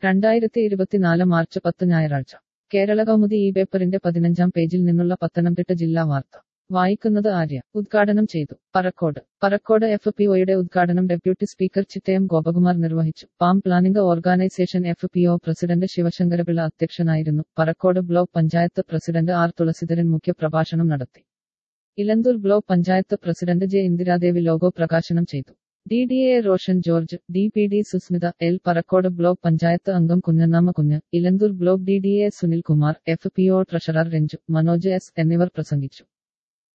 രണ്ടായിരത്തി ഇരുപത്തിനാല് മാർച്ച് പത്ത് ഞായറാഴ്ച കേരള കൗമുദി ഈ പേപ്പറിന്റെ പതിനഞ്ചാം പേജിൽ നിന്നുള്ള പത്തനംതിട്ട ജില്ലാ വാർത്ത വായിക്കുന്നത് ആര്യ ഉദ്ഘാടനം ചെയ്തു പറക്കോട് പറക്കോട് എഫ് പി ഒയുടെ ഉദ്ഘാടനം ഡെപ്യൂട്ടി സ്പീക്കർ ചിറ്റയം ഗോപകുമാർ നിർവഹിച്ചു palm planning organisation F P O president Sivasankarapillai അധ്യക്ഷനായിരുന്നു Parakode block panchayat president R Thulaseedharan മുഖ്യപ്രഭാഷണം നടത്തി Elanthoor block panchayat president J Indiradevi logo പ്രകാശനം ചെയ്തു D D A Roshan George D P D Susmitha L Parakode block panchayat അംഗം Kunjannama Kunju Elanthoor block D D A Sunil Kumar F P O treasurer Renju Manoj S എന്നിവർ പ്രസംഗിച്ചു